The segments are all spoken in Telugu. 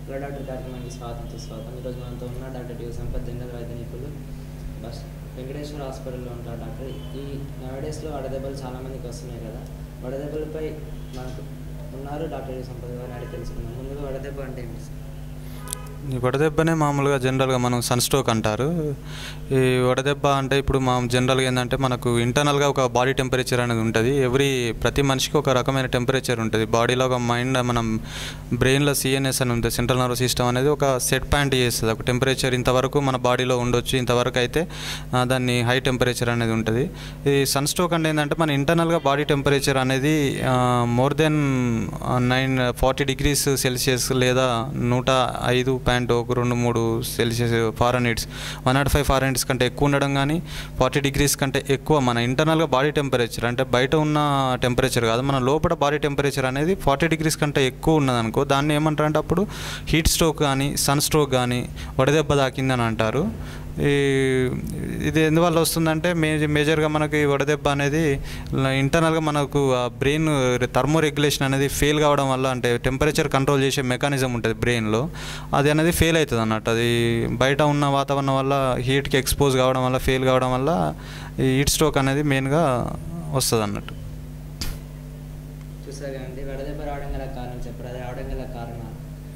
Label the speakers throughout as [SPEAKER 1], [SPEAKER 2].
[SPEAKER 1] హలో డాక్టర్ కార్యక్రమానికి స్వాగతం సుస్వాగతం ఈరోజు మనతో ఉన్న డాక్టర్ డి సంపత్ జనరల్ వైద్య నిపుణులు బస్ వెంకటేశ్వర హాస్పిటల్లో ఉంటారు డాక్టర్ ఈ నవడేస్లో వడదెబ్బలు చాలా మందికి వస్తున్నాయి కదా వడదెబ్బలపై మనకు ఉన్నారు డాక్టర్ డి సంపత్ గారిని అడిగి తెలుసుకుందాం ముందుగా వడదెబ్బ అంటే ఏంటి సార్?
[SPEAKER 2] ఈ వడదెబ్బనే మామూలుగా జనరల్గా మనం సన్ స్ట్రోక్ అంటారు ఈ వడదెబ్బ అంటే ఇప్పుడు మా జనరల్గా ఏంటంటే మనకు ఇంటర్నల్గా ఒక బాడీ టెంపరేచర్ అనేది ఉంటుంది ఎవ్రీ ప్రతి మనిషికి ఒక రకమైన టెంపరేచర్ ఉంటుంది బాడీలో ఒక మైండ్ మనం బ్రెయిన్లో సిఎన్ఎస్ అని ఉంటుంది సెంట్రల్ నర్వస్ సిస్టమ్ అనేది ఒక సెట్ పాయింట్ చేస్తుంది ఒక టెంపరేచర్ ఇంతవరకు మన బాడీలో ఉండొచ్చు ఇంతవరకు అయితే ఆ, దాన్ని హై టెంపరేచర్ అనేది ఉంటుంది ఈ సన్ స్ట్రోక్ అంటే ఏంటంటే మన ఇంటర్నల్గా బాడీ టెంపరేచర్ అనేది more than nine forty degrees Celsius లేదా నూట ఐదు పాయింట్ ఒక రెండు మూడు Celsius Fahrenheits one nought five Fahrenheits కంటే ఎక్కువ ఉండడం కానీ ఫార్టీ డిగ్రీస్ కంటే ఎక్కువ మన ఇంటర్నల్గా బాడీ టెంపరేచర్ అంటే బయట ఉన్న టెంపరేచర్ కాదు మన లోపల బాడీ టెంపరేచర్ అనేది ఫార్టీ డిగ్రీస్ కంటే ఎక్కువ ఉన్నదనుకో దాన్ని ఏమంటారంటే అప్పుడు హీట్ స్ట్రోక్ కానీ సన్ స్ట్రోక్ కానీ వడదెబ్బ తాకిందని అంటారు ఈ ఇది ఎందువల్ల వస్తుందంటే మే మేజర్గా మనకి వడదెబ్బ అనేది ఇంటర్నల్గా మనకు ఆ బ్రెయిన్ థర్మో రెగ్యులేషన్ అనేది ఫెయిల్ కావడం వల్ల అంటే టెంపరేచర్ కంట్రోల్ చేసే మెకానిజం ఉంటుంది బ్రెయిన్లో అది అనేది ఫెయిల్ అవుతుంది అన్నట్టు అది బయట ఉన్న వాతావరణం వల్ల హీట్కి ఎక్స్పోజ్ కావడం వల్ల ఫెయిల్ కావడం వల్ల ఈ హీట్ స్ట్రోక్ అనేది మెయిన్గా వస్తుంది అన్నట్టు
[SPEAKER 1] చూసారు కదండి వడదెబ్బ రావడం గల కారణం చెప్పరు అది రావడం గల కారణాలు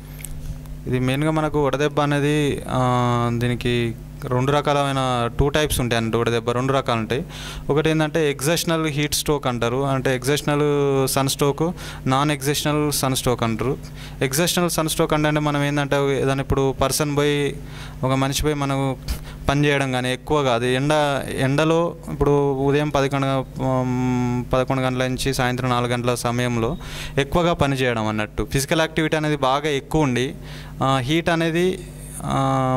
[SPEAKER 2] ఇది మెయిన్గా మనకు వడదెబ్బ అనేది ఆ, దీనికి రెండు రకాలమైన టూ టైప్స్ ఉంటాయి అన్నట్టు వడదెబ్బ రెండు రకాలు ఉంటాయి ఒకటి ఏంటంటే ఎగ్జాషనల్ హీట్ స్ట్రోక్ అంటారు అంటే exertional sunstroke non exertional sunstroke అంటారు ఎగ్జాషనల్ సన్ స్ట్రోక్ అంటే మనం ఏంటంటే ఏదైనా ఇప్పుడు పర్సన్ పోయి ఒక మనిషి పోయి మనం పని చేయడం కానీ ఎక్కువ కాదు ఎండ ఎండలో ఇప్పుడు ఉదయం పదకొండు ఉమ్, పదకొండు గంటల నుంచి సాయంత్రం నాలుగు గంటల సమయంలో ఎక్కువగా పని చేయడం అన్నట్టు ఫిజికల్ యాక్టివిటీ అనేది బాగా ఎక్కువ ఉండి హీట్ అనేది ఆ,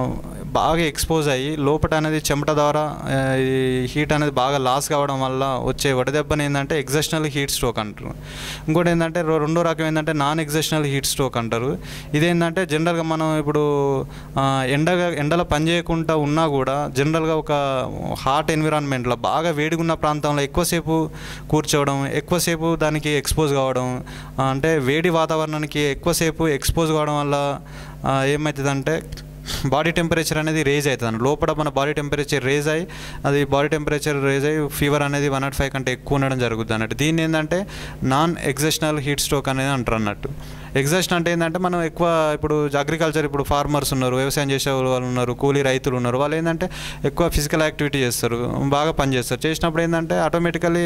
[SPEAKER 2] బాగా ఎక్స్పోజ్ అయ్యి లోపల అనేది చెమట ద్వారా ఆ, ఈ హీట్ అనేది బాగా లాస్ కావడం వల్ల వచ్చే వడదెబ్బని ఏంటంటే ఎగ్జాషనల్ హీట్ స్ట్రోక్ అంటారు ఇంకోటి ఏంటంటే రో- రెండో రకం ఏంటంటే నాన్ ఎగ్జాషనల్ హీట్ స్ట్రోక్ అంటారు ఇదేంటంటే జనరల్గా మనం ఇప్పుడు ఆ, ఎండగా ఎండలో పని చేయకుండా ఉన్నా కూడా జనరల్గా ఒక హాట్ ఎన్విరాన్మెంట్లో బాగా వేడిగా ఉన్న ప్రాంతంలో ఎక్కువసేపు కూర్చోవడం ఎక్కువసేపు దానికి ఎక్స్పోజ్ కావడం ఆ, అంటే వేడి వాతావరణానికి ఎక్కువసేపు ఎక్స్పోజ్ కావడం వల్ల ఆ, ఏమవుతుందంటే బాడీ టెంపరేచర్ అనేది రేజ్ అవుతుంది లోపల మన బాడీ టెంపరేచర్ రేజ్ అయ్యి అది బాడీ టెంపరేచర్ రేజ్ అయ్యి ఫీవర్ అనేది వన్ నాట్ ఫైవ్ కంటే ఎక్కువ ఉండడం జరుగుతుంది అన్నట్టు దీన్ని ఏంటంటే నాన్ ఎగ్జాషనల్ హీట్ స్ట్రోక్ అనేది అంటారు అన్నట్టు ఎగ్జాషన్ అంటే ఏంటంటే మనం ఎక్కువ ఇప్పుడు అగ్రికల్చర్ ఇప్పుడు ఫార్మర్స్ ఉన్నారు వ్యవసాయం చేసే వాళ్ళు ఉన్నారు కూలీ రైతులు ఉన్నారు వాళ్ళు ఏంటంటే ఎక్కువ ఫిజికల్ యాక్టివిటీ చేస్తారు బాగా పని చేస్తారు చేసినప్పుడు ఏంటంటే ఆటోమేటికలీ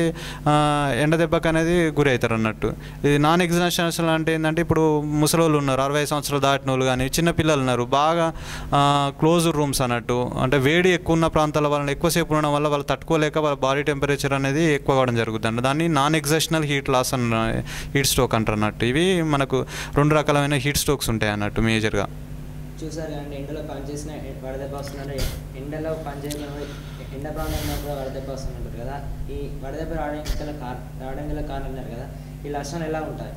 [SPEAKER 2] ఎండ దెబ్బకి అనేది గురి అవుతారు అన్నట్టు ఇది నాన్ ఎగ్జాషన్ అంటే ఏంటంటే ఇప్పుడు ముసలోళ్ళు ఉన్నారు అరవై సంవత్సరాలు దాటిన వాళ్ళు కానీ చిన్న పిల్లలు ఉన్నారు బాగా క్లోజ్ రూమ్స్ అన్నట్టు అంటే వేడి ఎక్కువ ఉన్న ప్రాంతాల వాళ్ళని ఎక్కువసేపు ఉండడం వల్ల వాళ్ళు తట్టుకోలేక వాళ్ళ బాడీ టెంపరేచర్ అనేది ఎక్కువ కావడం జరుగుతుంది అన్నట్టు దాన్ని నాన్ ఎగ్జాషనల్ హీట్ లాస్ అన్న హీట్ స్ట్రోక్ అంటారు అన్నట్టు ఇవి మనకు రెండు రకాలమైన హీట్ స్ట్రోక్స్ ఉంటాయి అన్నట్టు మేజర్గా
[SPEAKER 1] చూసారు కదండి ఎండలో పనిచేసిన ఎ- వడదెబ్బ వస్తుందంటే ఎండలో పనిచేసిన ఎండ ప్రాంతంలో కూడా వడదెబ్బ వస్తుందంటారు కదా ఈ వడదెబ్బ రావడానికి గల కారణం రావడం గల కారణం అన్నారు కదా ఈ లక్షణాలు ఎలా ఉంటాయి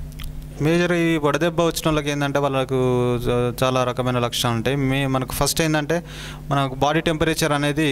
[SPEAKER 2] మేజర్ ఈ వడదెబ్బ వచ్చిన వాళ్ళకి ఏంటంటే వాళ్ళకు చ- చాలా రకమైన లక్షణాలు ఉంటాయి మే మనకు ఫస్ట్ ఏంటంటే మనకు బాడీ టెంపరేచర్ అనేది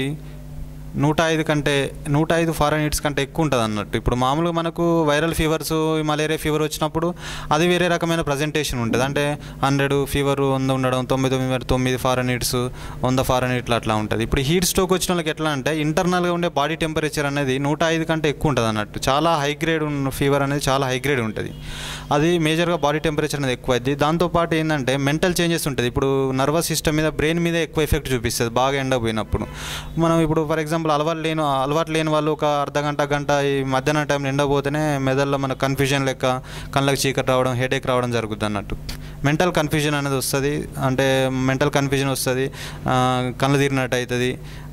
[SPEAKER 2] నూట ఐదు కంటే నూట ఐదు ఫారెన్ కంటే ఎక్కువ ఉంటుంది అన్నట్టు ఇప్పుడు మామూలుగా మనకు వైరల్ ఫీవర్స్ మలేరియా ఫీవర్ వచ్చినప్పుడు అది వేరే రకమైన ప్రజెంటేషన్ ఉంటుంది అంటే హండ్రెడ్ ఫీవర్ వంద ఉండడం తొమ్మిది తొమ్మిది మరి తొమ్మిది ఫారెన్ హీట్స్ వంద ఫారెన్ హీట్లు అట్లా ఉంటుంది ఇప్పుడు హీట్ స్ట్రోక్ వచ్చిన వాళ్ళకి ఎట్లా అంటే ఇంటర్నల్గా ఉండే బాడీ టెంపరేచర్ అనేది నూట ఐదు కంటే ఎక్కువ ఉంటుంది అన్నట్టు చాలా హై గ్రేడ్ ఉన్న ఫీవర్ అనేది చాలా హై గ్రేడ్ ఉంటుంది అది మేజర్గా బాడీ టెంపరేచర్ అనేది ఎక్కువ అయింది దాంతోపాటు ఏంటంటే మెంటల్ చేంజెస్ ఉంటుంది ఇప్పుడు నర్వస్ సిస్టమ్ మీద బ్రెయిన్ మీద ఎక్కువ ఎఫెక్ట్ చూపిస్తుంది బాగా ఎండ పోయినప్పుడు మనం ఇప్పుడు ఫర్ ఎగ్జాంపుల్ అలవాటు లేని అలవాటు లేని వాళ్ళు ఒక అర్ధ గంట గంట ఈ మధ్యాహ్నం టైంలో ఎండపోతేనే మెదడులో మన కన్ఫ్యూజన్ లెక్క కళ్ళకి చీకటి రావడం హెడేక్ రావడం జరుగుతుంది అన్నట్టు మెంటల్ కన్ఫ్యూజన్ అనేది వస్తుంది అంటే మెంటల్ కన్ఫ్యూజన్ వస్తుంది కళ్ళు తీరినట్టు అవుతుంది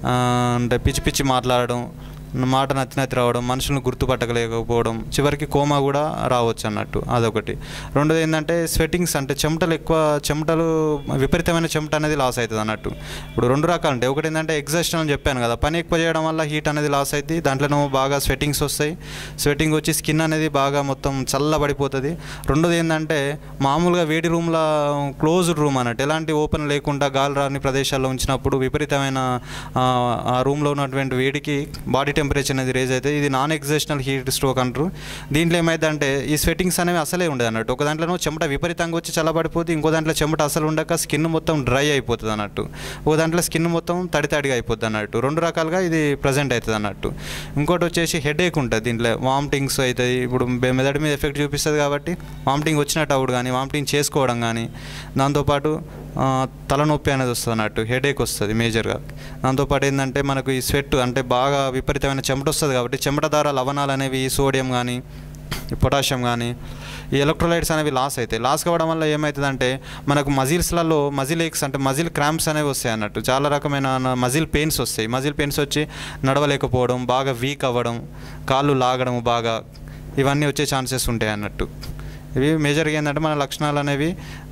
[SPEAKER 2] అంటే పిచ్చి పిచ్చి మాట్లాడడం మాట నత్తి నత్తి రావడం మనుషులను గుర్తుపట్టలేకపోవడం చివరికి కోమా కూడా రావచ్చు అన్నట్టు అదొకటి రెండోది ఏంటంటే స్వెట్టింగ్స్ అంటే చెమటలు ఎక్కువ చెమటలు విపరీతమైన చెమట అనేది లాస్ అవుతుంది అన్నట్టు ఇప్పుడు రెండు రకాలు ఉంటాయి ఒకటి ఏంటంటే ఎగ్జాస్షన్ అని చెప్పాను కదా పని ఎక్కువ చేయడం వల్ల హీట్ అనేది లాస్ అవుతుంది దాంట్లోనూ బాగా స్వెట్టింగ్స్ వస్తాయి స్వెట్టింగ్ వచ్చి స్కిన్ అనేది బాగా మొత్తం చల్లబడిపోతుంది రెండోది ఏంటంటే మామూలుగా వేడి రూమ్లో క్లోజ్డ్ రూమ్ అన్నట్టు ఎలాంటి ఓపెన్ లేకుండా గాలి రాని ప్రదేశాల్లో ఉంచినప్పుడు విపరీతమైన ఆ, ఆ రూమ్లో ఉన్నటువంటి వేడికి బాడీ టెంపరేచర్ అనేది రేజ్ అయితే ఇది నాన్ ఎగ్జాషనల్ హీట్ స్ట్రోక్ అంటారు దీంట్లో ఏమైందంటే ఈ స్వెట్టింగ్స్ అనేవి అసలే ఉండదు అన్నట్టు ఒక దాంట్లో చెమట విపరీతంగా వచ్చి చల్లబడిపోతే ఇంకో దాంట్లో చెమట అసలు ఉండక స్కిన్ మొత్తం డ్రై అయిపోతుంది అన్నట్టు ఒక దాంట్లో స్కిన్ మొత్తం తడి తడిగా అయిపోతుంది అన్నట్టు రెండు రకాలుగా ఇది ప్రజెంట్ అవుతుంది అన్నట్టు ఇంకోటి వచ్చేసి హెడ్ ఏక్ ఉంటుంది దీంట్లో వామిటింగ్స్ అవుతుంది ఇప్పుడు మె- మెదడు మీద ఎఫెక్ట్ చూపిస్తుంది కాబట్టి వామిటింగ్ వచ్చినట్టు అవుడు కానీ వామిటింగ్ చేసుకోవడం కానీ దాంతోపాటు ఆ, తలనొప్పి అనేది వస్తుంది అన్నట్టు హెడేక్ వస్తుంది మేజర్గా దాంతోపాటు ఏంటంటే మనకు ఈ స్వెట్ అంటే బాగా విపరీతమైన చెమట వస్తుంది కాబట్టి చెమట ద్వారా లవణాలు అనేవి సోడియం కానీ ఈ పొటాషియం కానీ ఈ ఎలక్ట్రోలైట్స్ అనేవి లాస్ అవుతాయి లాస్ కావడం వల్ల ఏమవుతుందంటే మనకు మజిల్స్లలో మజిల్ ఏక్స్ అంటే మజిల్ క్రాంప్స్ అనేవి వస్తాయి అన్నట్టు చాలా రకమైన మజిల్ పెయిన్స్ వస్తాయి మజిల్ పెయిన్స్ వచ్చి నడవలేకపోవడం బాగా వీక్ అవ్వడం కాళ్ళు లాగడం బాగా ఇవన్నీ వచ్చే ఛాన్సెస్ ఉంటాయి అన్నట్టు ఇవి మేజర్గా ఏంటంటే మన లక్షణాలు అనేవి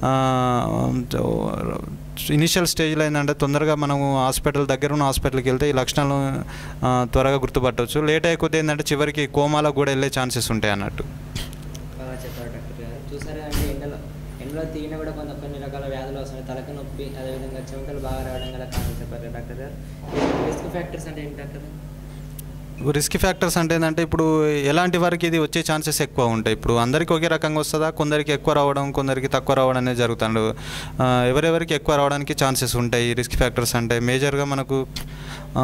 [SPEAKER 2] ఇనిషియల్ స్టేజ్లో ఏంటంటే తొందరగా మనము హాస్పిటల్ దగ్గర ఉన్న హాస్పిటల్కి వెళ్తే ఈ లక్షణాలు ఆ, త్వరగా గుర్తుపట్టవచ్చు లేట్ అయిపోతే ఏంటంటే చివరికి కోమాలకు కూడా వెళ్ళే ఛాన్సెస్ ఉంటాయి అన్నట్టు
[SPEAKER 1] బాగా చెప్పారు డాక్టర్ గారు చూసారా అంటే ఎండలో ఎండలో తిరిగినా కూడా కొంత కొన్ని రకాల వ్యాధులు వస్తున్నాయి తలకి నొప్పి అదేవిధంగా చెమటలు బాగా రావడం గల కారణం చెప్పారు కదా డాక్టర్ గారు రిస్క్ ఫ్యాక్టర్స్ అంటే ఏంటి డాక్టర్
[SPEAKER 2] రిస్క్ ఫ్యాక్టర్స్ అంటే ఏంటంటే ఇప్పుడు ఎలాంటి వారికి ఇది వచ్చే ఛాన్సెస్ ఎక్కువ ఉంటాయి ఇప్పుడు అందరికీ ఒకే రకంగా వస్తుందా కొందరికి ఎక్కువ రావడం కొందరికి తక్కువ రావడం అనేది జరుగుతుంది ఆ, ఎవరెవరికి ఎక్కువ రావడానికి ఛాన్సెస్ ఉంటాయి రిస్క్ ఫ్యాక్టర్స్ అంటే మేజర్గా మనకు ఆ,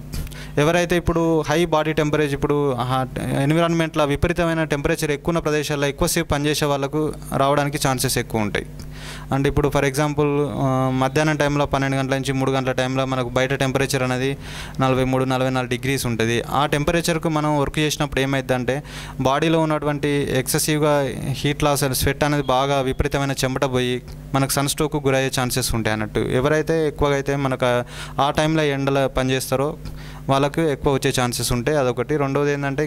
[SPEAKER 2] ఎవరైతే ఇప్పుడు హై బాడీ టెంపరేచర్ ఇప్పుడు ఎన్విరాన్మెంట్లో విపరీతమైన టెంపరేచర్ ఎక్కువ ఉన్న ప్రదేశాల్లో ఎక్కువసేపు పనిచేసే వాళ్ళకు రావడానికి ఛాన్సెస్ ఎక్కువ ఉంటాయి అంటే ఇప్పుడు ఫర్ ఎగ్జాంపుల్ మధ్యాహ్నం టైంలో పన్నెండు గంటల నుంచి మూడు గంటల టైంలో మనకు బయట టెంపరేచర్ అనేది నలభై మూడు నలభై నాలుగు డిగ్రీస్ ఉంటుంది ఆ టెంపరేచర్కు మనం వర్క్ చేసినప్పుడు ఏమైందంటే బాడీలో ఉన్నటువంటి ఎక్సెసివ్గా హీట్ లాస్ స్వెట్ అనేది బాగా విపరీతమైన చెమట పోయి మనకు సన్ స్ట్రోక్ గురయ్యే ఛాన్సెస్ ఉంటాయి అన్నట్టు ఎవరైతే ఎక్కువగా అయితే మనకు ఆ- ఆ టైంలో ఎండలో పనిచేస్తారో వాళ్ళకు ఎక్కువ వచ్చే ఛాన్సెస్ ఉంటాయి అదొకటి రెండవది ఏంటంటే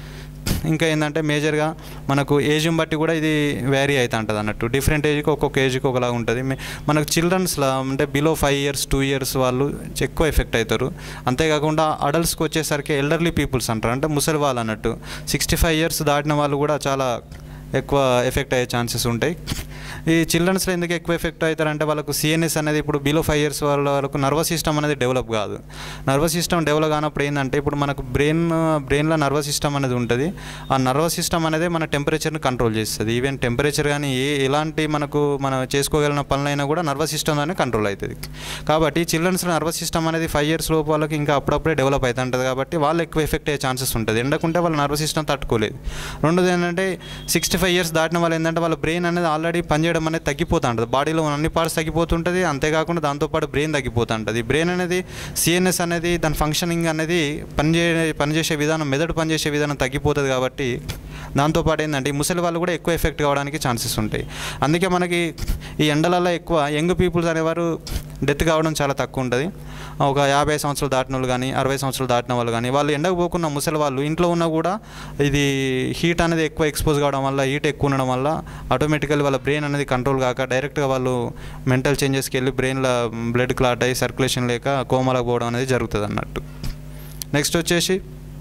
[SPEAKER 2] ఇంకా ఏంటంటే మేజర్గా మనకు ఏజ్ని బట్టి కూడా ఇది వేరీ అవుతూ ఉంటుంది అన్నట్టు డిఫరెంట్ ఏజ్కి ఒక్కొక్క ఏజ్కి ఒకలా ఉంటుంది మే- మనకు చిల్డ్రన్స్లో అంటే below five years two years వాళ్ళు ఎక్కువ ఎఫెక్ట్ అవుతారు అంతేకాకుండా అడల్ట్స్కి వచ్చేసరికి ఎల్డర్లీ పీపుల్స్ అంటారు అంటే ముసలి వాళ్ళు అన్నట్టు సిక్స్టీ ఫైవ్ ఇయర్స్ దాటిన వాళ్ళు కూడా చాలా ఎక్కువ ఎఫెక్ట్ అయ్యే ఛాన్సెస్ ఉంటాయి ఈ చిల్డ్రన్స్లో ఎందుకు ఎక్కువ ఎఫెక్ట్ అవుతారంటే వాళ్ళకు సిఎన్ఎస్ అనేది ఇప్పుడు బిలో ఫైవ్ ఇయర్స్ వాళ్ళ వాళ్ళకు నర్వస్ సిస్టమ్ అనేది డెవలప్ కాదు నర్వస్ సిస్టమ్ డెవలప్ కానప్పుడు ఏంటంటే ఇప్పుడు మనకు బ్రెయిన్ బ్రెయిన్లో నర్వస్ సిస్టమ్ అనేది ఉంటుంది ఆ నర్వస్ సిస్టమ్ అనేది మన టెంపరేచర్ని కంట్రోల్ చేస్తుంది ఈవెన్ టెంపరేచర్ కానీ ఏ ఎలాంటి మనకు మనం చేసుకోగలిగిన పనులైనా కూడా నర్వస్ సిస్టమ్ అనేది కంట్రోల్ అవుతుంది కాబట్టి చిల్డ్రన్స్లో నర్వస్ సిస్టమ్ అనేది ఫైవ్ ఇయర్స్ లోపు వాళ్ళకి ఇంకా అప్పుడప్పుడే డెవలప్ అవుతుంటుంది కాబట్టి వాళ్ళు ఎక్కువ ఎఫెక్ట్ అయ్యే ఛాన్సెస్ ఉంటుంది ఎండకుంటే వాళ్ళ నర్వస్ సిస్టమ్ తట్టుకోలేదు రెండోది ఏంటంటే సిక్స్టీ ఫైవ్ ఇయర్స్ దాటిన వాళ్ళు ఏంటంటే వాళ్ళ బ్రెయిన్ అనేది ఆల్రెడీ పనిచేయడం అనేది తగ్గిపోతూ ఉంటుంది బాడీలో ఉన్న అన్ని పార్ట్స్ తగ్గిపోతుంటుంది అంతేకాకుండా దాంతోపాటు బ్రెయిన్ తగ్గిపోతుంటుంది బ్రెయిన్ అనేది సిఎన్ఎస్ అనేది దాని ఫంక్షనింగ్ అనేది పనిచే పనిచేసే విధానం మెదడు పనిచేసే విధానం తగ్గిపోతుంది కాబట్టి దాంతోపాటు ఏంటంటే ఈ ముసలి వాళ్ళు కూడా ఎక్కువ ఎఫెక్ట్ కావడానికి ఛాన్సెస్ ఉంటాయి అందుకే మనకి ఈ ఎండలలో ఎక్కువ యంగ్ పీపుల్స్ అనేవారు డెత్ కావడం చాలా తక్కువ ఉంటుంది ఒక యాభై సంవత్సరాలు దాటిన వాళ్ళు కానీ అరవై సంవత్సరాలు దాటిన వాళ్ళు కానీ వాళ్ళు ఎండకు పోకున్న ముసలి వాళ్ళు ఇంట్లో ఉన్నా కూడా ఇది హీట్ అనేది ఎక్కువ ఎక్స్పోజ్ కావడం వల్ల హీట్ ఎక్కువ ఉండడం వల్ల ఆటోమేటికల్లీ వాళ్ళ బ్రెయిన్ అనేది కంట్రోల్ కాక డైరెక్ట్గా వాళ్ళు మెంటల్ చేంజెస్కి వెళ్ళి బ్రెయిన్లో బ్లడ్ క్లాట్ అయ్యి సర్క్యులేషన్ లేక కోమాలకు పోవడం అనేది జరుగుతుంది అన్నట్టు నెక్స్ట్ వచ్చేసి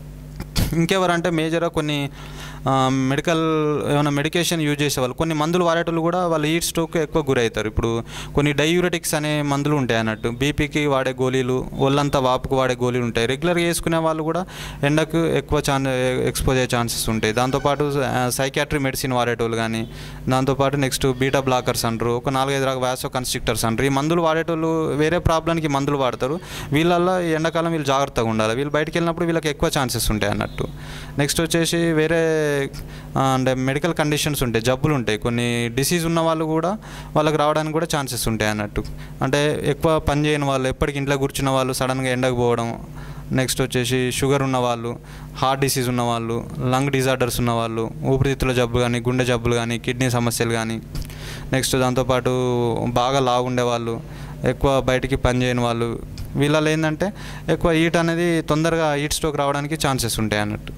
[SPEAKER 2] ఇంకెవరంటే మేజర్గా కొన్ని మెడికల్ ఏమైనా మెడికేషన్ యూజ్ చేసేవాళ్ళు కొన్ని మందులు వాడేటోళ్ళు కూడా వాళ్ళు హీట్ స్ట్రోక్ ఎక్కువ గురవుతారు ఇప్పుడు కొన్ని డైయూరెటిక్స్ అనే మందులు ఉంటాయి అన్నట్టు బీపీకి వాడే గోళీలు ఒళ్ళంతా వాపుకు వాడే గోళీలు ఉంటాయి రెగ్యులర్గా వేసుకునే వాళ్ళు కూడా ఎండకు ఎక్కువ ఛాన్ ఎక్స్పోజ్ అయ్యే ఛాన్సెస్ ఉంటాయి దాంతోపాటు సైకాట్రీ మెడిసిన్ వాడేటోళ్ళు కానీ దాంతోపాటు నెక్స్ట్ బీటా బ్లాకర్స్ అంటారు ఒక నాలుగైదు రకాల వ్యాసో కన్స్ట్రిక్టర్స్ అంటారు ఈ మందులు వాడేటోళ్ళు వేరే ప్రాబ్లంకి మందులు వాడతారు వీళ్ళల్లో ఈ ఎండాకాలం వీళ్ళు జాగ్రత్తగా ఉండాలి వీళ్ళు బయటికి వెళ్ళినప్పుడు వీళ్ళకి ఎక్కువ ఛాన్సెస్ ఉంటాయి అన్నట్టు నెక్స్ట్ వచ్చేసి వేరే ఆ, అంటే మెడికల్ కండిషన్స్ ఉంటాయి జబ్బులు ఉంటాయి కొన్ని డిసీజ్ ఉన్న వాళ్ళు కూడా వాళ్ళకి రావడానికి కూడా ఛాన్సెస్ ఉంటాయి అన్నట్టు అంటే ఎక్కువ పని చేయని వాళ్ళు ఎప్పటికి ఇంట్లో కూర్చున్న వాళ్ళు సడన్గా ఎండకు పోవడం నెక్స్ట్ వచ్చేసి షుగర్ ఉన్న వాళ్ళు హార్ట్ డిసీజ్ ఉన్న వాళ్ళు లంగ్ డిజార్డర్స్ ఉన్న వాళ్ళు ఊపిరితిత్తుల జబ్బు కానీ గుండె జబ్బులు కానీ కిడ్నీ సమస్యలు కానీ నెక్స్ట్ దాంతోపాటు బాగా లావుండే వాళ్ళు ఎక్కువ బయటికి పని చేయని వాళ్ళు వీళ్ళలో ఏంటంటే ఎక్కువ హీట్ అనేది తొందరగా హీట్ స్ట్రోక్ రావడానికి ఛాన్సెస్ ఉంటాయి అన్నట్టు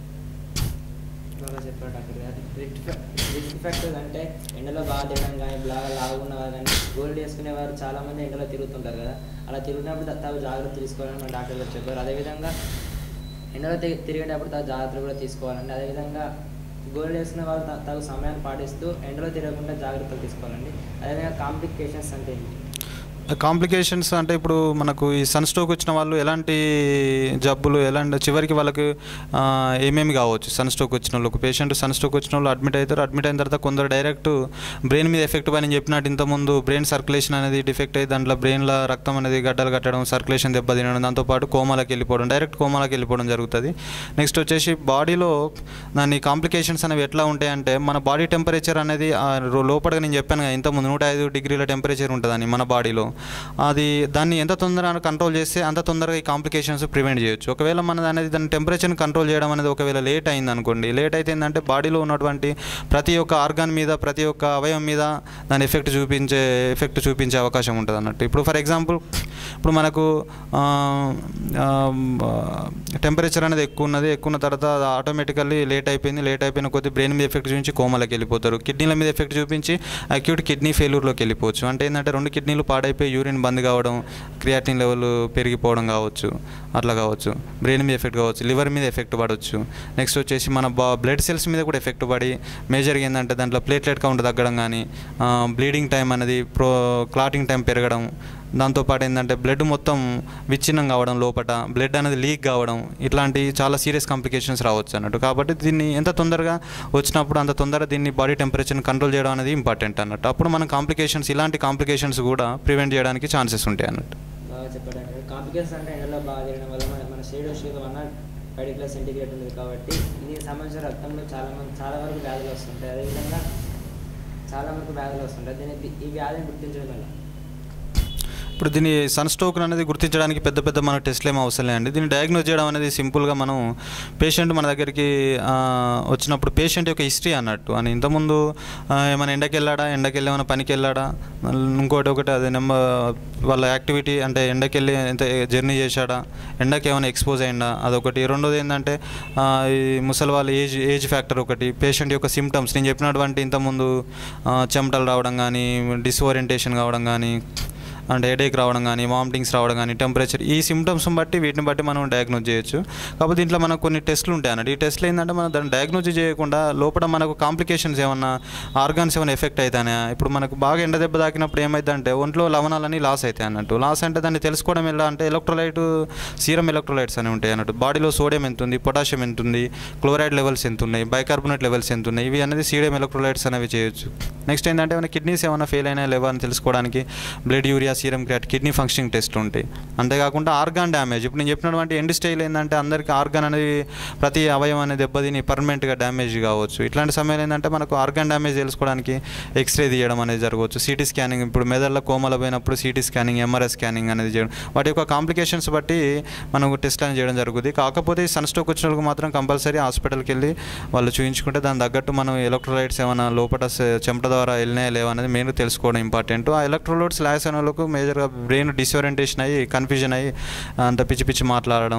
[SPEAKER 1] బాగా చెప్పారు డాక్టర్ గారు రిస్క్ ఫ్యాక్టర్స్ అంటే ఎండలో బాగా తినడం కానీ బాగా లాగున్న వారు కానీ గోల్డ్ వేసుకునే వారు చాలా మంది ఎండలో తిరుగుతుంటారు కదా అలా తిరిగినప్పుడు త- తగు జాగ్రత్త తీసుకోవాలని మన డాక్టర్ గారు చెప్పారు అదేవిధంగా ఎండలో తి- తిరిగేటప్పుడు తగు జాగ్రత్తలు కూడా తీసుకోవాలండి అదేవిధంగా గోల్డ్ వేసుకునే వాళ్ళు త- తగు సమయాన్ని పాటిస్తూ ఎండలో తిరగకుండా జాగ్రత్తలు తీసుకోవాలండి అదేవిధంగా కాంప్లికేషన్స్ అంటే ఏంటి
[SPEAKER 2] కాంప్లికేషన్స్ అంటే ఇప్పుడు మనకు ఈ సన్ స్ట్రోక్ వచ్చిన వాళ్ళు ఎలాంటి జబ్బులు ఎలాంటి చివరికి వాళ్ళకి ఆ, ఏమేమి కావచ్చు సన్ స్ట్రోక్ వచ్చిన వాళ్ళు ఒక పేషెంట్ సన్ స్ట్రోక్ వచ్చిన వాళ్ళు అడ్మిట్ అవుతారు అడ్మిట్ అయిన తర్వాత కొందరు డైరెక్ట్ బ్రెయిన్ మీద ఎఫెక్ట్ పని చెప్పినట్టు ఇంతకుముందు బ్రెయిన్ సర్క్యులేషన్ అనేది డిఫెక్ట్ అయ్యి దాంట్లో బ్రెయిన్లో రక్తం అనేది గడ్డలు కట్టడం సర్క్యులేషన్ దెబ్బతినడం దాంతోపాటు కోమాలకు వెళ్ళిపోవడం డైరెక్ట్ కోమాలకు వెళ్ళిపోవడం జరుగుతుంది నెక్స్ట్ వచ్చేసి బాడీలో దాని కాంప్లికేషన్స్ అనేవి ఎట్లా ఉంటాయంటే మన బాడీ టెంపరేచర్ అనేది ఆ రో- లోపలగా నేను చెప్పాను కదా ఇంతకుముందు నూట ఐదు డిగ్రీల టెంపరేచర్ ఉంటుందని మన బాడీలో అది దాన్ని ఎంత తొందరగా కంట్రోల్ చేస్తే అంత తొందరగా ఈ కాంప్లికేషన్స్ ప్రివెంట్ చేయొచ్చు ఒకవేళ మన అనేది దాని టెంపరేచర్ని కంట్రోల్ చేయడం అనేది ఒకవేళ లేట్ అయింది అనుకోండి లేట్ అయితే ఏంటంటే బాడీలో ఉన్నటువంటి ప్రతి ఒక్క ఆర్గాన్ మీద ప్రతి ఒక్క అవయవం మీద దాని ఎఫెక్ట్ చూపించే ఎఫెక్ట్ చూపించే అవకాశం ఉంటుంది అన్నట్టు ఇప్పుడు ఫర్ ఎగ్జాంపుల్ ఇప్పుడు మనకు టెంపరేచర్ అనేది ఎక్కువ ఉన్నది ఎక్కువ ఉన్న తర్వాత ఆటోమేటికల్లీ లేట్ అయిపోయింది లేట్ అయిపోయిన కొద్ది బ్రెయిన్ మీద ఎఫెక్ట్ చూపించి కోమలోకి వెళ్ళిపోతారు కిడ్నీల మీద ఎఫెక్ట్ చూపించి అక్యూట్ కిడ్నీ ఫెయిల్యూర్లోకి వెళ్ళిపోవచ్చు అంటే ఏంటంటే రెండు కిడ్నీలు పాడైపోయి యూరిన్ బంద్ కావడం క్రియాటిన్ లెవెల్ పెరిగిపోవడం కావచ్చు అట్లా కావచ్చు బ్రెయిన్ మీద ఎఫెక్ట్ కావచ్చు లివర్ మీద ఎఫెక్ట్ పడవచ్చు నెక్స్ట్ వచ్చేసి మన బా బ్లడ్ సెల్స్ మీద కూడా ఎఫెక్ట్ పడి మేజర్గా ఏంటంటే దాంట్లో ప్లేట్లెట్ కౌంట్ తగ్గడం కానీ బ్లీడింగ్ టైం అనేది ప్రో క్లాటింగ్ టైం పెరగడం దాంతోపాటు ఏంటంటే బ్లడ్ మొత్తం విచ్ఛిన్నం కావడం లోపట బ్లడ్ అనేది లీక్ కావడం ఇట్లాంటి చాలా సీరియస్ కాంప్లికేషన్స్ రావచ్చు అన్నట్టు కాబట్టి దీన్ని ఎంత తొందరగా వచ్చినప్పుడు అంత తొందరగా దీన్ని బాడీ టెంపరేచర్ని కంట్రోల్ చేయడం అనేది ఇంపార్టెంట్ అన్నట్టు అప్పుడు మనం కాంప్లికేషన్స్ ఇలాంటి కాంప్లికేషన్స్ కూడా ప్రివెంట్ చేయడానికి ఛాన్సెస్ ఉంటాయి అన్నట్టు
[SPEAKER 1] బాగా చెప్పాడు అంటే కాంప్లికేషన్స్ అంటే ఎండలో బాగా తిరగడం వల్ల మన మన షేడ్ షేడ్ వల్ల ఫైవ్ డిగ్రీ సెంటిగ్రేడ్ ఉంది కాబట్టి దీనికి సంబంధించిన రక్తంలో చాలా మంది చాలా వరకు వ్యాధులు వస్తుంటాయి అదేవిధంగా చాలా వరకు వ్యాధులు వస్తుంటాయి దీనికి ఈ వ్యాధిని గుర్తించడం వల్ల
[SPEAKER 2] ఇప్పుడు దీన్ని సన్ స్ట్రోక్ అనేది గుర్తించడానికి పెద్ద పెద్ద మన టెస్ట్లు ఏమో అవసరం లేదండి దీన్ని డయాగ్నోజ్ చేయడం అనేది సింపుల్గా మనం పేషెంట్ మన దగ్గరికి ఆ, వచ్చినప్పుడు పేషెంట్ యొక్క హిస్టరీ అన్నట్టు అని ఇంతకుముందు ఆ, ఏమైనా ఎండకి వెళ్ళాడా ఎండకి వెళ్ళి ఏమైనా పనికి వెళ్ళాడా మళ్ళీ ఇంకోటి ఒకటి అదే నెంబర్ వాళ్ళ యాక్టివిటీ అంటే ఎండకి వెళ్ళి ఎంత జర్నీ చేశాడా ఎండకి ఏమైనా ఎక్స్పోజ్ అయిందా అదొకటి రెండోది ఏంటంటే ఆ, ఈ ముసలి వాళ్ళ ఏజ్ ఏజ్ ఫ్యాక్టర్ ఒకటి పేషెంట్ యొక్క సిమ్టమ్స్ నేను చెప్పినటువంటి ఇంతకుముందు ఆ, చెమటలు రావడం కానీ డిస్ఓరియంటేషన్ కావడం కానీ అంటే హెడేక్ రావడం కానీ వామిటింగ్స్ రావడం కానీ టెంపరేచర్ ఈ సిమ్టమ్స్ని బట్టి వీటిని బట్టి మనం డయాగ్నోజ్ చేయొచ్చు కాకపోతే దీంట్లో మనకు కొన్ని టెస్ట్లు ఉంటాయి అన్నట్టు ఈ టెస్ట్లు ఏంటంటే మనం దాన్ని డయాగ్నోజ్ చేయకుండా లోపల మనకు కాంప్లికేషన్స్ ఏమన్నా ఆర్గాన్స్ ఏమైనా ఎఫెక్ట్ అవుతాయా ఇప్పుడు మనకు బాగా ఎండ దెబ్బ తాకినప్పుడు ఏమైందంటే ఒంట్లో లవణాలన్నీ లాస్ అవుతాయి అన్నట్టు లాస్ అంటే దాన్ని తెలుసుకోవడం ఎలా అంటే ఎలక్ట్రోలైట్ సీరం ఎలక్ట్రోలైట్స్ అని ఉంటాయి అన్నట్టు బాడీలో సోడియం ఎంత ఉంది పొటాషియం ఎంత ఉంది క్లోరైడ్ లెవెల్స్ ఎంత ఉన్నాయి బైకార్బోనేట్ లెవెల్స్ ఎంత ఉన్నాయి ఇవి అనేది సీడియం ఎలక్ట్రోలైట్స్ అనేవి చేయొచ్చు నెక్స్ట్ ఏంటంటే మన కిడ్నీస్ ఏమైనా ఫెయిల్ అయినా లేవా అని తెలుసుకోవడానికి బ్లడ్ యూరియా సీరం క్రియాట్ కిడ్నీ ఫంక్షనింగ్ టెస్ట్ ఉంటాయి అంతేకాకుండా ఆర్గాన్ డ్యామేజ్ ఇప్పుడు నేను చెప్పినటువంటి ఎండ్ స్టైల్ ఏంటంటే అందరికీ ఆర్గాన్ అనేది ప్రతి అవయవం అనేది దెబ్బతిని పర్మనెంట్గా డ్యామేజ్ కావచ్చు ఇట్లాంటి సమయంలో ఏంటంటే మనకు ఆర్గాన్ డ్యామేజ్ తెలుసుకోవడానికి ఎక్స్రే తీయడం అనేది జరగవచ్చు సిటీ స్కానింగ్ ఇప్పుడు మెదడులో కోమల పోయినప్పుడు సిటీ స్కానింగ్ ఎంఆర్ఐ స్కానింగ్ అనేది చేయడం వాటి యొక్క కాంప్లికేషన్స్ బట్టి మనకు టెస్ట్ అనేది చేయడం జరుగుతుంది కాకపోతే సన్ స్ట్రోక్ వచ్చిన వాళ్ళకి మాత్రం కంపల్సరీ హాస్పిటల్కి వెళ్ళి వాళ్ళు చూపించుకుంటే దాని తగ్గట్టు మనం ఎలక్ట్రోలైట్స్ ఏమైనా లోపల స- చెమట ద్వారా వెళ్ళినాయా లేవా అనేది మెయిన్ తెలుసుకోవడం ఇంపార్టెంట్ ఆ ఎలక్ట్రోలైట్స్ లాస్ అయిన వాళ్ళకు మేజర్గా బ్రెయిన్ డిస్ఓరియంటేషన్ అయ్యి కన్ఫ్యూజన్ అయ్యి అంత పిచ్చి పిచ్చి మాట్లాడడం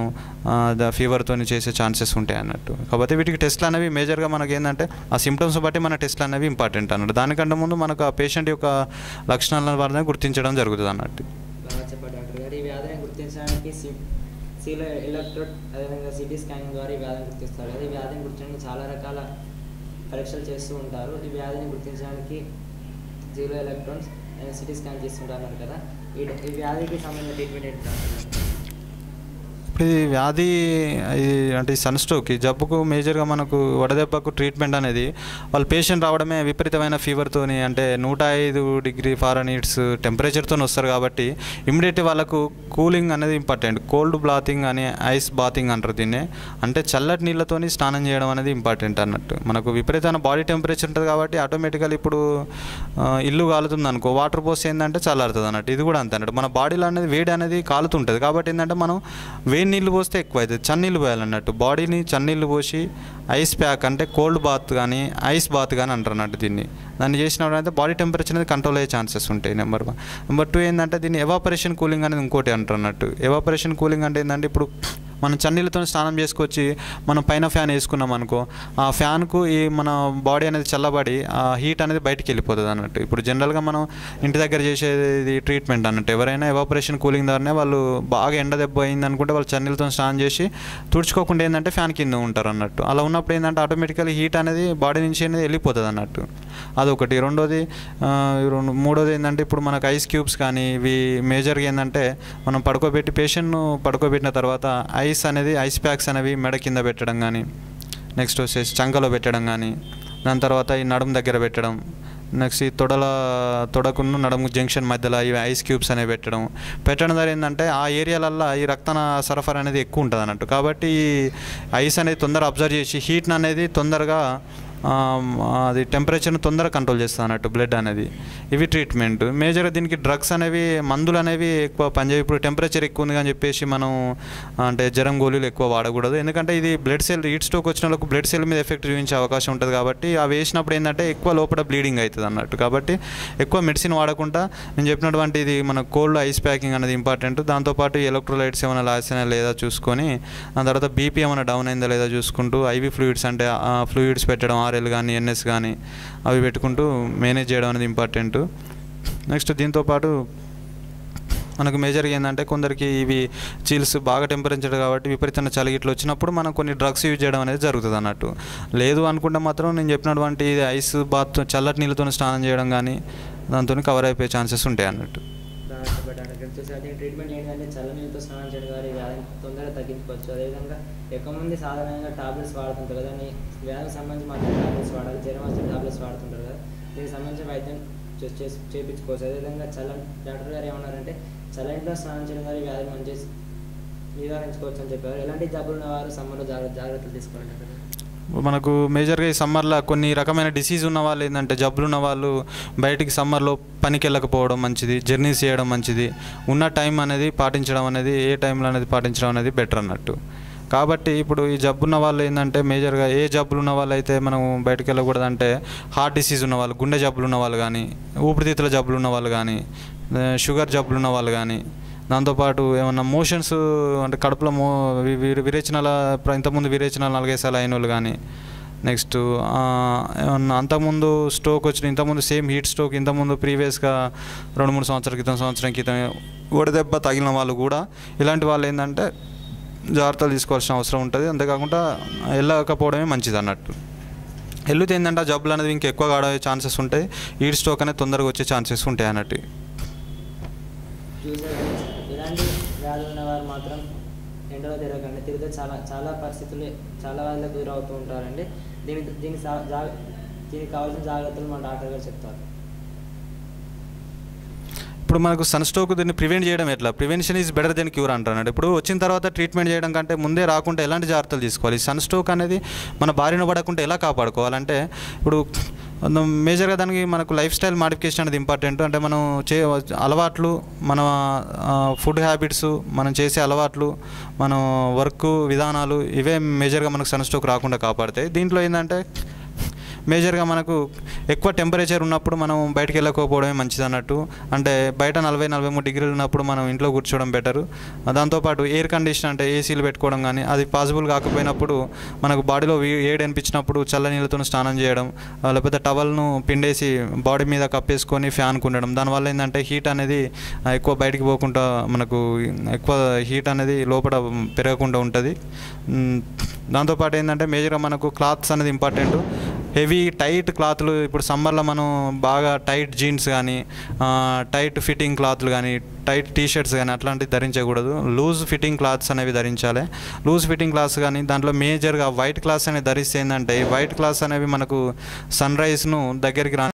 [SPEAKER 2] ఫీవర్తో చేసే ఛాన్సెస్ ఉంటాయి అన్నట్టు కాబట్టి వీటికి టెస్ట్లు అనేవి మేజర్గా మనకి ఏంటంటే ఆ సిమ్టమ్స్ బట్టి మన టెస్ట్లు అనేవి ఇంపార్టెంట్ అన్నట్టు దానికంటే ముందు మనకు ఆ పేషెంట్ యొక్క లక్షణాల వల్ల గుర్తించడం జరుగుతుంది అన్నట్టు
[SPEAKER 1] బాగా చెప్పాడు డాక్టర్ గారు ఈ వ్యాధిని గుర్తించడానికి సి సీలో ఎలక్ట్రోడ్ అదేవిధంగా సిటీ స్కానింగ్ ద్వారా ఈ వ్యాధిని గుర్తిస్తారు కదా ఈ వ్యాధిని గుర్తించడానికి చాలా రకాల పరీక్షలు చేస్తూ ఉంటారు ఈ వ్యాధిని గుర్తించడానికి జీరో ఎలక్ట్రాన్స్ సిటీ స్కాన్ చేస్తుంటారు కదా ఈ ఈ వ్యాధికి సంబంధించిన ట్రీట్మెంట్ ఏంటి డాక్టర్ గారు?
[SPEAKER 2] ఇప్పుడు ఈ వ్యాధి ఇది అంటే ఈ సన్ స్ట్రోక్ ఈ జబ్బుకు మేజర్గా మనకు వడదెబ్బకు ట్రీట్మెంట్ అనేది వాళ్ళ పేషెంట్ రావడమే విపరీతమైన ఫీవర్తోని అంటే నూట ఐదు డిగ్రీ ఫారెన్హీట్స్ టెంపరేచర్తో వస్తారు కాబట్టి ఇమ్మీడియట్ వాళ్ళకు కూలింగ్ అనేది ఇంపార్టెంట్ కోల్డ్ బ్లాతింగ్ అని ఐస్ బాతింగ్ అంటారు దీన్ని అంటే చల్లటి నీళ్ళతోని స్నానం చేయడం అనేది ఇంపార్టెంట్ అన్నట్టు మనకు విపరీతమైన బాడీ టెంపరేచర్ ఉంటుంది కాబట్టి ఆటోమేటికల్ ఇప్పుడు ఆ, ఇల్లు కాలుతుంది అనుకో వాటర్ పోస్తే ఏంటంటే చల్లారుతుంది అన్నట్టు ఇది కూడా అంతే అన్నట్టు మన బాడీలో అనేది వేడి అనేది కాలుతుంటుంది కాబట్టి ఏంటంటే మనం వేడి నీళ్ళు పోస్తే ఎక్కువ అవుతుంది చన్నీళ్ళు పోయాలన్నట్టు బాడీని చన్నీళ్ళు పోసి ఐస్ ప్యాక్ అంటే కోల్డ్ బాత్ కానీ ఐస్ బాత్ కానీ అంటారు అన్నట్టు దీన్ని దాన్ని చేసినప్పుడు అయితే బాడీ టెంపరేచర్ అనేది కంట్రోల్ అయ్యే ఛాన్సెస్ ఉంటాయి నెంబర్ వన్ నెంబర్ టూ ఏంటంటే దీన్ని ఎవాపరేషన్ కూలింగ్ అనేది ఇంకోటి అంటారు అన్నట్టు ఎవాపరేషన్ కూలింగ్ అంటే ఏంటంటే ఇప్పుడు మనం చన్నీళ్ళతో స్నానం చేసుకొచ్చి మనం పైన ఫ్యాన్ వేసుకున్నాం అనుకో ఆ ఫ్యాన్కు ఈ మన బాడీ అనేది చల్లబడి ఆ హీట్ అనేది బయటికి వెళ్ళిపోతుంది అన్నట్టు ఇప్పుడు జనరల్గా మనం ఇంటి దగ్గర చేసేది ట్రీట్మెంట్ అన్నట్టు ఎవరైనా ఎవాపరేషన్ కూలింగ్ ద్వారానే వాళ్ళు బాగా ఎండ దెబ్బ అయింది అనుకుంటే వాళ్ళు చన్నీళ్ళతో స్నానం చేసి తుడుచుకోకుండా ఏంటంటే ఫ్యాన్ కింద ఉంటారు అన్నట్టు అలా ఉన్నప్పుడు ఏంటంటే ఆటోమేటికలీ హీట్ అనేది బాడీ నుంచి అనేది వెళ్ళిపోతుంది అన్నట్టు అదొకటి రెండోది ఆ, ఈ రెండు మూడోది ఏంటంటే ఇప్పుడు మనకు ఐస్ క్యూబ్స్ కానీ ఇవి మేజర్గా ఏంటంటే మనం పడుకోబెట్టి పేషెంట్ను పడుకోబెట్టిన తర్వాత ఐస్ అనేది ఐస్ ప్యాక్స్ అనేవి మెడ కింద పెట్టడం కానీ నెక్స్ట్ వచ్చేసి చంకలో పెట్టడం కానీ దాని తర్వాత ఈ నడుము దగ్గర పెట్టడం నెక్స్ట్ ఈ తొడల తొడకును నడుము జంక్షన్ మధ్యలో ఇవి ఐస్ క్యూబ్స్ అనేవి పెట్టడం పెట్టడం ద్వారా ఏంటంటే ఆ ఏరియాలల్లో ఈ రక్త సరఫరా అనేది ఎక్కువ ఉంటుంది అన్నట్టు కాబట్టి ఈ ఐస్ అనేది తొందరగా అబ్జర్వ్ చేసి హీట్ అనేది తొందరగా ఆ, అది టెంపరేచర్ని తొందరగా కంట్రోల్ చేస్తుంది అన్నట్టు బ్లడ్ అనేది ఇవి ట్రీట్మెంట్ మేజర్గా దీనికి డ్రగ్స్ అనేవి మందులు అనేవి ఎక్కువ పనిచేయ ఇప్పుడు టెంపరేచర్ ఎక్కువ ఉంది అని చెప్పేసి మనం అంటే జ్వరం గోళీలు ఎక్కువ వాడకూడదు ఎందుకంటే ఇది బ్లడ్ సెల్ హీట్ స్ట్రోక్ వచ్చిన వాళ్ళకు బ్లడ్ సెల్ మీద ఎఫెక్ట్ చూపించే అవకాశం ఉంటుంది కాబట్టి అవి వేసినప్పుడు ఏంటంటే ఎక్కువ లోపల బ్లీడింగ్ అవుతుంది అన్నట్టు కాబట్టి ఎక్కువ మెడిసిన్ వాడకుండా నేను చెప్పినటువంటి ఇది మన కోల్డ్ ఐస్ ప్యాకింగ్ అనేది ఇంపార్టెంట్ దాంతోపాటు ఎలక్ట్రోలైట్స్ ఏమైనా లాస్ అయినా లేదా చూసుకొని దాని తర్వాత బీపీ ఏమైనా డౌన్ అయిందా లేదా చూసుకుంటూ ఐవి ఫ్లూయిడ్స్ అంటే ఫ్లూయిడ్స్ పెట్టడం ఆర్ఎల్ కానీ ఎన్ఎస్ కానీ అవి పెట్టుకుంటూ మేనేజ్ చేయడం అనేది ఇంపార్టెంట్ నెక్స్ట్ దీంతోపాటు మనకు మేజర్గా ఏంటంటే కొందరికి ఇవి చీల్స్ బాగా టెంపరేచర్ కాబట్టి విపరీతమైన చలి ఇట్లా వచ్చినప్పుడు మనం కొన్ని డ్రగ్స్ యూజ్ చేయడం అనేది జరుగుతుంది అన్నట్టు లేదు అనుకుంటే మాత్రం నేను చెప్పినటువంటి ఇది ఐస్ బాత్ చల్లటి నీళ్ళతో స్నానం చేయడం కానీ దాంతో కవర్ అయిపోయే ఛాన్సెస్ ఉంటాయి అన్నట్టు
[SPEAKER 1] దాంట్లో బట్ అక్కడ వచ్చేసి అది ట్రీట్మెంట్ ఏంటంటే చల్లనీళ్ళతో స్నానం చేయడం ద్వారా ఈ వ్యాధిని తొందరగా తగ్గించుకోవచ్చు అదేవిధంగా ఎక్కువ మంది సాధారణంగా టాబ్లెట్స్ వాడుతుంటారు కదా అని వ్యాధికి సంబంధించి మాత్రం టాబ్లెట్స్ వాడాలి జ్వరం వస్తే టాబ్లెట్స్ వాడుతుంటారు కదా దీనికి సంబంధించిన వైద్యం చే- చేసి చేయించుకోవచ్చు అదేవిధంగా చల్ల డాక్టర్ గారు ఏమన్నారంటే చల్లనీళ్ళతో స్నానం చేయడం ద్వారా ఈ వ్యాధిని మంచి నివారించుకోవచ్చు అని చెప్పారు ఎలాంటి జబ్బులు ఉన్నవారు సమ్మర్లో జాగ్రత్త జాగ్రత్తలు తీసుకోవాలి డాక్టర్ గారు?
[SPEAKER 2] మనకు మేజర్గా ఈ సమ్మర్లో కొన్ని రకమైన డిసీజ్ ఉన్న వాళ్ళు ఏంటంటే జబ్బులు ఉన్న వాళ్ళు బయటికి సమ్మర్లో పనికి వెళ్ళకపోవడం మంచిది జర్నీస్ చేయడం మంచిది ఉన్న టైం అనేది పాటించడం అనేది ఏ టైంలో అనేది పాటించడం అనేది బెటర్ అన్నట్టు కాబట్టి ఇప్పుడు ఈ జబ్బు ఉన్న వాళ్ళు ఏంటంటే మేజర్గా ఏ జబ్బులు ఉన్న వాళ్ళు అయితే మనం బయటకు వెళ్ళకూడదు అంటే హార్ట్ డిసీజ్ ఉన్న వాళ్ళు గుండె జబ్బులు ఉన్న వాళ్ళు కానీ ఊపిరితిత్తుల జబ్బులు ఉన్న వాళ్ళు కానీ ఆ, షుగర్ జబ్బులు ఉన్న వాళ్ళు కానీ దాంతోపాటు ఏమన్నా మోషన్స్ అంటే కడుపులో మో వి- వి- విరేచనాల ప్ర- ఇంతకుముందు విరేచనాలు నాలుగైదు సార్లు అయిన వాళ్ళు కానీ నెక్స్ట్ ఆ, ఏమన్నా అంతకుముందు స్ట్రోక్ వచ్చిన ఇంతకుముందు సేమ్ హీట్ స్ట్రోక్ ఇంతకుముందు ప్రీవియస్గా రెండు మూడు సంవత్సరాల క్రితం సంవత్సరం క్రితం వడదెబ్బ తగిలిన వాళ్ళు కూడా ఇలాంటి వాళ్ళు ఏంటంటే జాగ్రత్తలు తీసుకోవాల్సిన అవసరం ఉంటుంది అంతేకాకుండా వెళ్ళకపోవడమే మంచిది అన్నట్టు వెళ్తే ఏంటంటే ఆ జబ్బులు అనేది ఇంకా ఎక్కువ కాడే ఛాన్సెస్ ఉంటాయి హీట్ స్ట్రోక్ అనేది తొందరగా వచ్చే ఛాన్సెస్ ఉంటాయి అన్నట్టు
[SPEAKER 1] చూసారు కదా, ఇలాంటి వ్యాధులు ఉన్నవారు మాత్రం ఎండలో తిరగకండి తిరిగితే చాలా చాలా పరిస్థితులు చాలా వ్యాధులకు గురవుతూ ఉంటారండి దీని దీనికి సా- జా దీనికి కావాల్సిన జాగ్రత్తలు మా డాక్టర్ గారు చెప్తారు
[SPEAKER 2] ఇప్పుడు మనకు సన్ స్ట్రోక్ దీన్ని ప్రివెంట్ చేయడం ఎట్లా prevention is better than cure అంటున్నాడు ఇప్పుడు వచ్చిన తర్వాత ట్రీట్మెంట్ చేయడం కంటే ముందే రాకుండా ఎలాంటి జాగ్రత్తలు తీసుకోవాలి సన్ స్ట్రోక్ అనేది మన బారిన పడకుండా ఎలా కాపాడుకోవాలంటే ఇప్పుడు మేజర్గా దానికి మనకు లైఫ్ స్టైల్ మాడిఫికేషన్ అనేది ఇంపార్టెంట్ అంటే మనం చే అలవాట్లు మన ఫుడ్ హ్యాబిట్స్ మనం చేసే అలవాట్లు మనం వర్క్ విధానాలు ఇవే మేజర్గా మనకు సన్ స్ట్రోక్ రాకుండా కాపాడతాయి దీంట్లో ఏంటంటే మేజర్గా మనకు ఎక్కువ టెంపరేచర్ ఉన్నప్పుడు మనం బయటికి వెళ్ళకపోవడమే మంచిది అన్నట్టు అంటే బయట నలభై నలభై మూడు డిగ్రీలు ఉన్నప్పుడు మనం ఇంట్లో కూర్చోవడం బెటరు దాంతోపాటు ఎయిర్ కండిషన్ అంటే ఏసీలు పెట్టుకోవడం కానీ అది పాసిబుల్ కాకపోయినప్పుడు మనకు బాడీలో వీ- వేడి అనిపించినప్పుడు చల్ల నీళ్ళతో స్నానం చేయడం ఆ, లేకపోతే టవల్ను పిండేసి బాడీ మీద కప్పేసుకొని ఫ్యాన్కు ఉండడం దానివల్ల ఏంటంటే హీట్ అనేది ఆ, ఎక్కువ బయటికి పోకుండా మనకు ఎక్కువ హీట్ అనేది లోపల పెరగకుండా ఉంటుంది మ్, దాంతోపాటు ఏంటంటే మేజర్గా మనకు క్లాత్స్ అనేది ఇంపార్టెంట్ హెవీ టైట్ క్లాత్లు ఇప్పుడు సమ్మర్లో మనం బాగా టైట్ జీన్స్ కానీ టైట్ ఫిట్టింగ్ క్లాత్లు కానీ టైట్ టీ షర్ట్స్ కానీ అట్లాంటివి ధరించకూడదు లూజ్ ఫిట్టింగ్ క్లాత్స్ అనేవి ధరించాలి లూజ్ ఫిట్టింగ్ క్లాత్స్ కానీ దాంట్లో మేజర్గా వైట్ క్లాత్స్ అనేవి ధరిస్తే ఏంటంటే వైట్ క్లాత్స్ అనేవి మనకు సన్ రైజ్ను దగ్గరికి రా